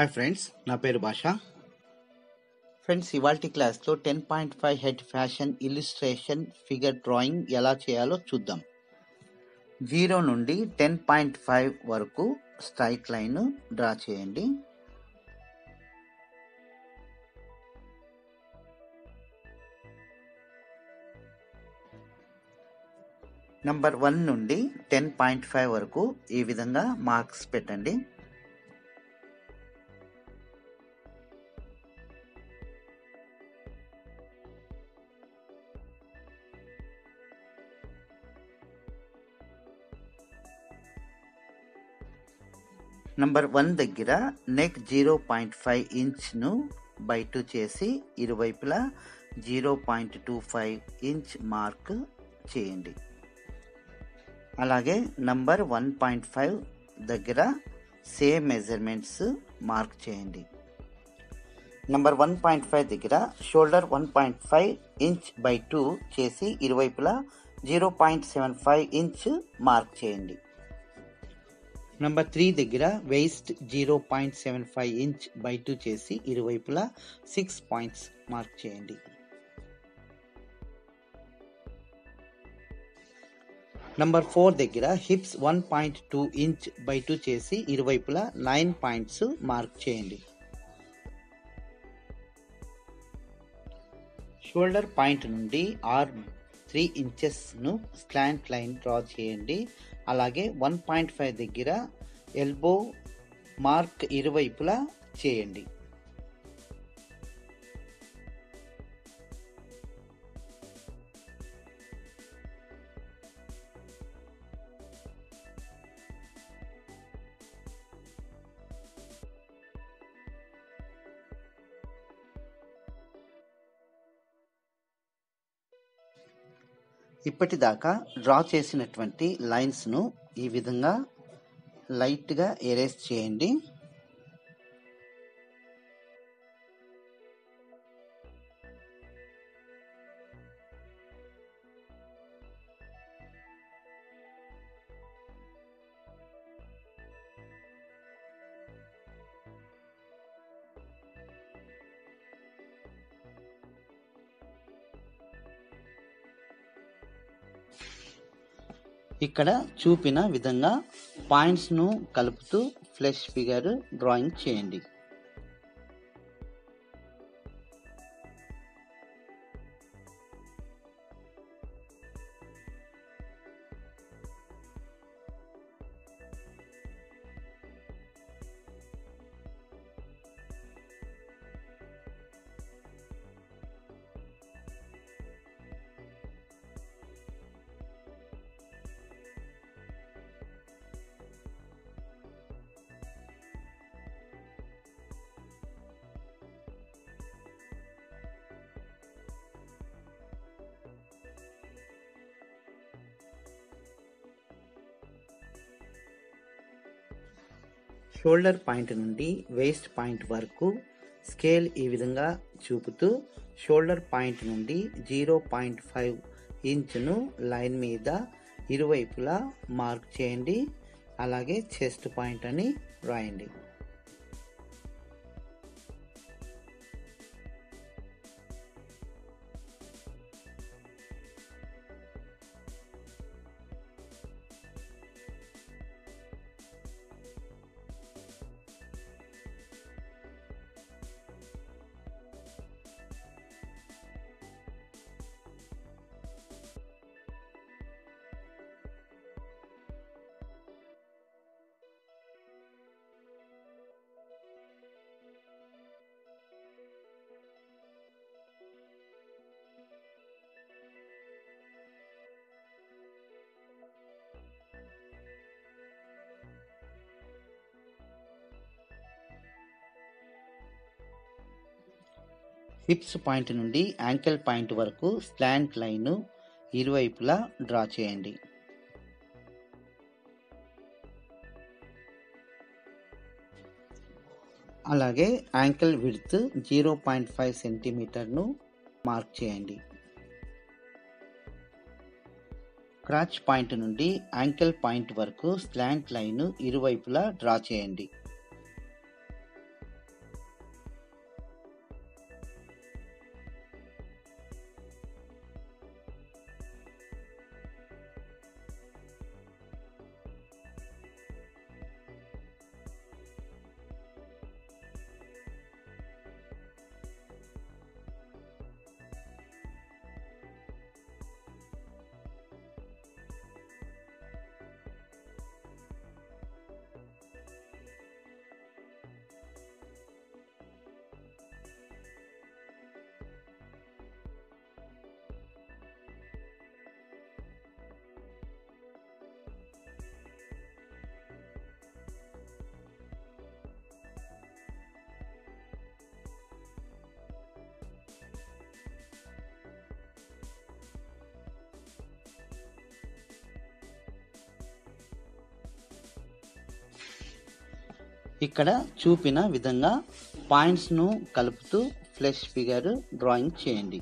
hi friends నా పేరు భాష ఫ్రెండ్స్ ఇవాల్టి క్లాస్లో ten point five head fashion illustration figure drawing ఎలా చేయాలో చూద్దాం జీరో నుండి టెన్ పాయింట్ ఫైవ్ వరకు స్ట్రైట్ లైన్ డ్రా చేయండి నంబర్ వన్ నుండి టెన్ పాయింట్ ఫైవ్ వరకు ఈ విధంగా మార్క్స్ పెట్టండి నంబర్ వన్ దగ్గర నెక్ జీరో పాయింట్ ఫైవ్ ఇంచ్ను బై టూ చేసి ఇరువైపులా zero point two five inch mark చేయండి అలాగే నంబర్ వన్ పాయింట్ ఫైవ్ దగ్గర సేమ్ మెజర్మెంట్స్ మార్క్ చేయండి నంబర్ వన్ పాయింట్ ఫైవ్ దగ్గర shoulder one point five inch by two చేసి ఇరువైపులా zero point seven five inch mark చేయండి నంబర్ త్రీ దగ్గర waist zero point seven five inch by two చేసి ఇరువైపులా six points mark చేయండి number four దగ్గర hips one point two inch by two చేసి ఇరువైపులా నైన్ పాయింట్స్ మార్క్ చేయండి shoulder point నుండి ఆర్ త్రీ ఇంచెస్ను స్లాంట్ లైన్ డ్రా చేయండి అలాగే వన్ పాయింట్ ఫైవ్ దగ్గర ఎల్బో మార్క్ ఇరువైపులా చేయండి ఇప్పటిదాకా డ్రా చేసినటువంటి లైన్స్ను ఈ విధంగా లైట్గా ఎరేస్ చేయండి ఇక్కడ చూపిన విధంగా పాయింట్స్ను కలుపుతూ ఫ్లెష్ ఫిగర్ డ్రాయింగ్ చేయండి షోల్డర్ పాయింట్ నుండి వేస్ట్ పాయింట్ వరకు స్కేల్ ఈ విధంగా చూపుతూ షోల్డర్ పాయింట్ నుండి జీరో పాయింట్ ఫైవ్ ఇంచును లైన్ మీద ఇరువైపులా మార్క్ చేయండి అలాగే చెస్ట్ పాయింట్ అని రాయండి హిప్స్ పాయింట్ నుండి యాంకిల్ పాయింట్ వరకు స్లాంట్ లైన్ ఇరువైపులా డ్రా చేయండి అలాగే ankle width zero point five సెంటీమీటర్ను మార్క్ చేయండి క్రాచ్ పాయింట్ నుండి యాంకిల్ పాయింట్ వరకు స్లాంట్ లైన్ ఇరువైపులా డ్రా చేయండి ఇక్కడ చూపిన విధంగా పాయింట్స్ను కలుపుతూ ఫ్లెష్ ఫిగర్ డ్రాయింగ్ చేయండి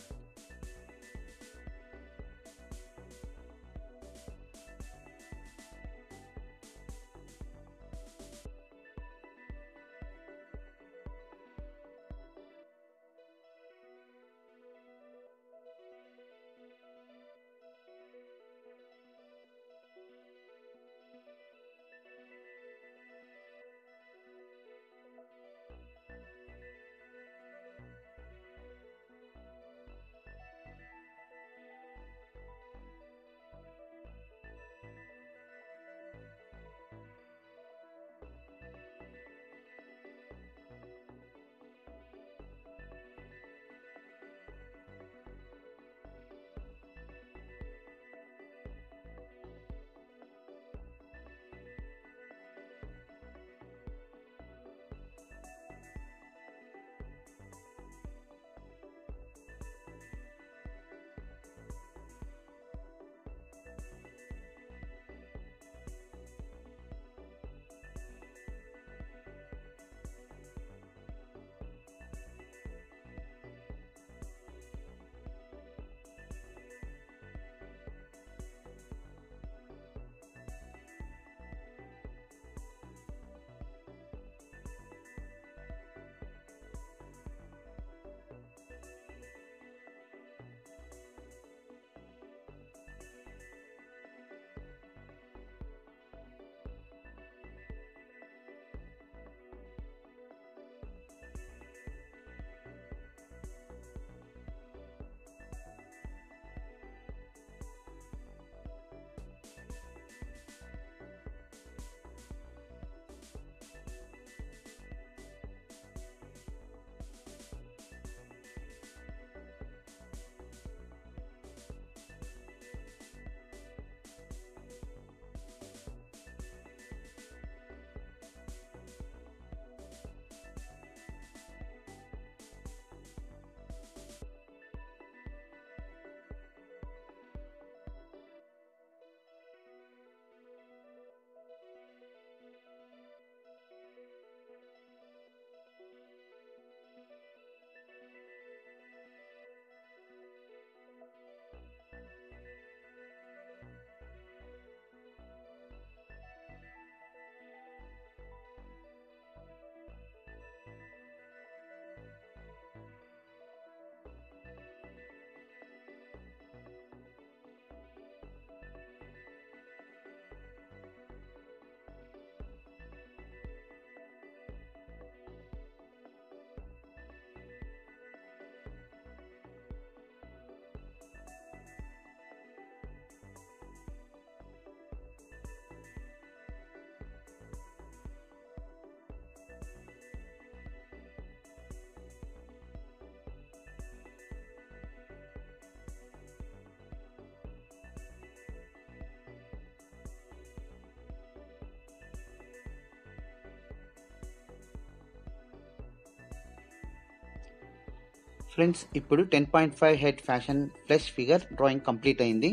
ఫ్రెండ్స్ ఇప్పుడు ten point five head fashion flesh figure drawing complete అయింది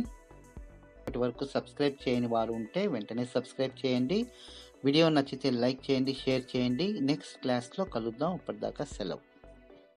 ఇప్పటి వరకు సబ్స్క్రైబ్ చేయని వారు ఉంటే వెంటనే సబ్స్క్రైబ్ చేయండి వీడియో నచ్చితే లైక్ చేయండి షేర్ చేయండి నెక్స్ట్ క్లాస్లో కలుద్దాం ఇప్పటిదాకా సెలవు